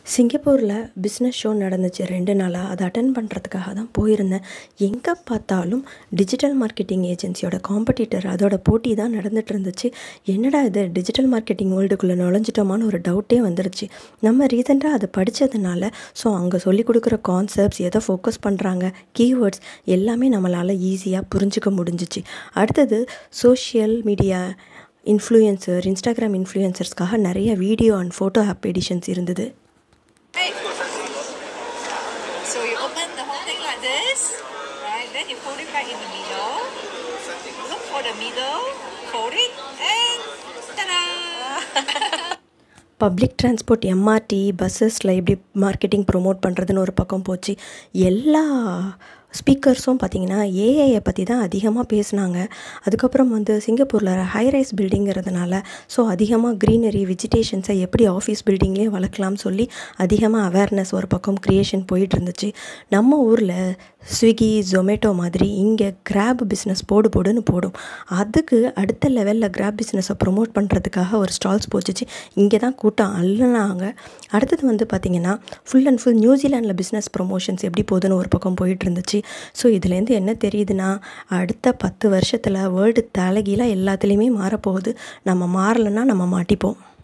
சிங்கப்பூரில் business show நடந்துச்சு ரெண்டு நாளாக அதை அட்டன் பண்ணுறதுக்காக தான் போயிருந்தேன் எங்கே பார்த்தாலும் டிஜிட்டல் மார்க்கெட்டிங் ஏஜென்சியோட காம்படிட்டர் அதோட போட்டி தான் நடந்துட்டு இருந்துச்சு என்னடா இது டிஜிட்டல் மார்க்கெட்டிங் வேர்ல்டுக்குள்ளே நுழைஞ்சிட்டோமான்னு ஒரு டவுட்டே வந்துருச்சு நம்ம ரீசெண்டாக அதை படித்ததுனால ஸோ அங்கே சொல்லிக் கொடுக்குற கான்செப்ட்ஸ் எதை ஃபோக்கஸ் பண்ணுறாங்க கீவேர்ட்ஸ் எல்லாமே நம்மளால் ஈஸியாக புரிஞ்சுக்க முடிஞ்சிச்சு அடுத்தது சோஷியல் மீடியா இன்ஃப்ளூயன்சர் இன்ஸ்டாகிராம் இன்ஃப்ளூயன்சர்ஸ்க்காக நிறைய video and photo of editions இருந்தது Right. So you open the whole thing like this, right? Then you fold it back in the middle. Look for the middle, fold it, and ta-da! Public transport MRT பஸ்ஸஸில் எப்படி marketing promote பண்ணுறதுன்னு ஒரு பக்கம் போச்சு எல்லா ஸ்பீக்கர்ஸும் பார்த்திங்கன்னா ஏஐயை பற்றி தான் அதிகமாக பேசினாங்க அதுக்கப்புறம் வந்து சிங்கப்பூரில் ஹைரைஸ் பில்டிங்கிறதுனால ஸோ அதிகமாக க்ரீனரி வெஜிடேஷன்ஸை எப்படி ஆஃபீஸ் பில்டிங்லேயே வளர்க்கலாம்னு சொல்லி அதிகமாக அவேர்னஸ் ஒரு பக்கம் க்ரியேஷன் போயிட்டு இருந்துச்சு நம்ம ஊரில் ஸ்விக்கி ஜொமேட்டோ மாதிரி இங்கே கிராப் பிஸ்னஸ் போடு போடுன்னு போடும் அதுக்கு அடுத்த லெவலில் கிராப் பிஸ்னஸை ப்ரொமோட் பண்ணுறதுக்காக ஒரு ஸ்டால்ஸ் போச்சுச்சு இங்கே தான் கூட்டம் அள்ளுனாங்க அடுத்தது வந்து பார்த்திங்கன்னா ஃபுல் அண்ட் ஃபுல் நியூசிலாண்டில் பிஸ்னஸ் ப்ரொமோஷன்ஸ் எப்படி போகுதுன்னு ஒரு பக்கம் போயிட்டு இருந்துச்சு ஸோ இதுலேருந்து என்ன தெரியுதுன்னா அடுத்த பத்து வருஷத்தில் வேர்ல்டு தலைகீழாக எல்லாத்துலேயுமே மாறப்போகுது நம்ம மாறலைன்னா நம்ம மாட்டிப்போம்